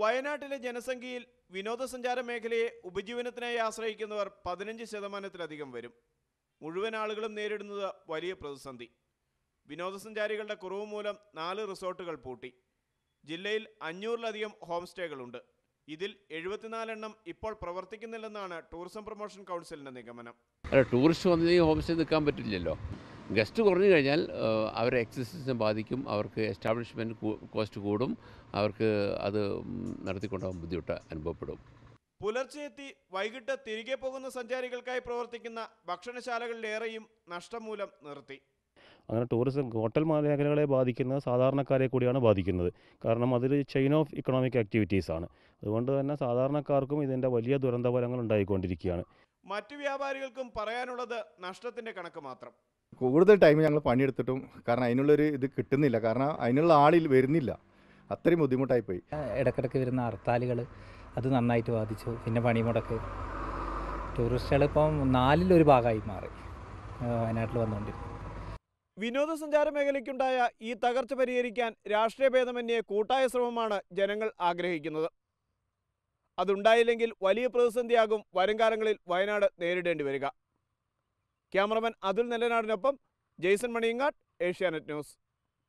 വയനാട്ടിലെ ജനസംഖ്യയിൽ വിനോദസഞ്ചാര മേഖലയെ ഉപജീവനത്തിനായി ആശ്രയിക്കുന്നവർ പതിനഞ്ച് ശതമാനത്തിലധികം വരും മുഴുവൻ ആളുകളും നേരിടുന്നത് വലിയ പ്രതിസന്ധി വിനോദസഞ്ചാരികളുടെ കുറവ് മൂലം നാല് റിസോർട്ടുകൾ പൂട്ടി ജില്ലയിൽ അഞ്ഞൂറിലധികം ഹോം സ്റ്റേകളുണ്ട് ഇതിൽ എഴുപത്തിനാലെണ്ണം ഇപ്പോൾ പ്രവർത്തിക്കുന്നില്ലെന്നാണ് ടൂറിസം പ്രൊമോഷൻ കൗൺസിലിന്റെ നിഗമനം അല്ല ടൂറിസ്റ്റ് വന്ന് ഹോം സ്റ്റേ നിൽക്കാൻ പറ്റില്ലല്ലോ ഗസ്റ്റ് കുറഞ്ഞു കഴിഞ്ഞാൽ ആ, അവരെ എക്സിസ്റ്റൻസിനെ ബാധിക്കും അവർക്ക് എസ്റ്റാബ്ലിഷ്മെൻറ്റ് കോസ്റ്റ് കൂടും അവർക്ക് അത് ഉം, നടത്തിക്കൊണ്ടുപോകാൻ ബുദ്ധിമുട്ട് അനുഭവപ്പെടും പുലർച്ചെ എത്തി വൈകിട്ട് തിരികെ പോകുന്ന സഞ്ചാരികൾക്കായി പ്രവർത്തിക്കുന്ന ഭക്ഷണശാലകളിലേറെയും നഷ്ടം മൂലം നിർത്തി അങ്ങനെ ടൂറിസം ഹോട്ടൽ മേഖലകളെ ബാധിക്കുന്ന സാധാരണക്കാരെ കൂടിയാണ് ബാധിക്കുന്നത് കാരണം അതൊരു ചെയിൻ ഓഫ് ഇക്കണോമിക് ആക്ടിവിറ്റീസ് ആണ് അതുകൊണ്ട് തന്നെ സാധാരണക്കാർക്കും ഇതിൻ്റെ വലിയ ദുരന്തഫലങ്ങൾ ഉണ്ടായിക്കൊണ്ടിരിക്കുകയാണ് മറ്റു വ്യാപാരികൾക്കും പറയാനുള്ളത് നഷ്ടത്തിന്റെ കണക്ക് മാത്രം കൂടുതൽ ടൈം ഞങ്ങൾ പണിയെടുത്തിട്ടും കാരണം അതിനുള്ളൊരു ഇത് കിട്ടുന്നില്ല കാരണം അതിനുള്ള ആളിൽ വരുന്നില്ല അത്രയും ബുദ്ധിമുട്ടായിപ്പോയി ഇടക്കിടക്ക് വരുന്ന ഹർത്താലുകൾ അത് നന്നായിട്ട് ബാധിച്ചു പിന്നെ പണിമുടക്ക് ടൂറിസ്റ്റുകൾ ഇപ്പം നാലിലൊരു ഭാഗമായി മാറി ആ, വയനാട്ടിൽ വന്നുകൊണ്ടിരിക്കും വിനോദസഞ്ചാര മേഖലയ്ക്കുണ്ടായ ഈ തകർച്ച പരിഹരിക്കാൻ രാഷ്ട്രീയ ഭേദമന്യേ കൂട്ടായ ശ്രമമാണ് ജനങ്ങൾ ആഗ്രഹിക്കുന്നത് അതുണ്ടായില്ലെങ്കിൽ വലിയ പ്രതിസന്ധിയാകും വരുംകാലങ്ങളിൽ വയനാട് നേരിടേണ്ടി വരിക ക്യാമറമാൻ അതുൽ നെല്ലനാടിനൊപ്പം ജെയ്സൺ മണിയങ്ങാട് ഏഷ്യാനെറ്റ് ന്യൂസ്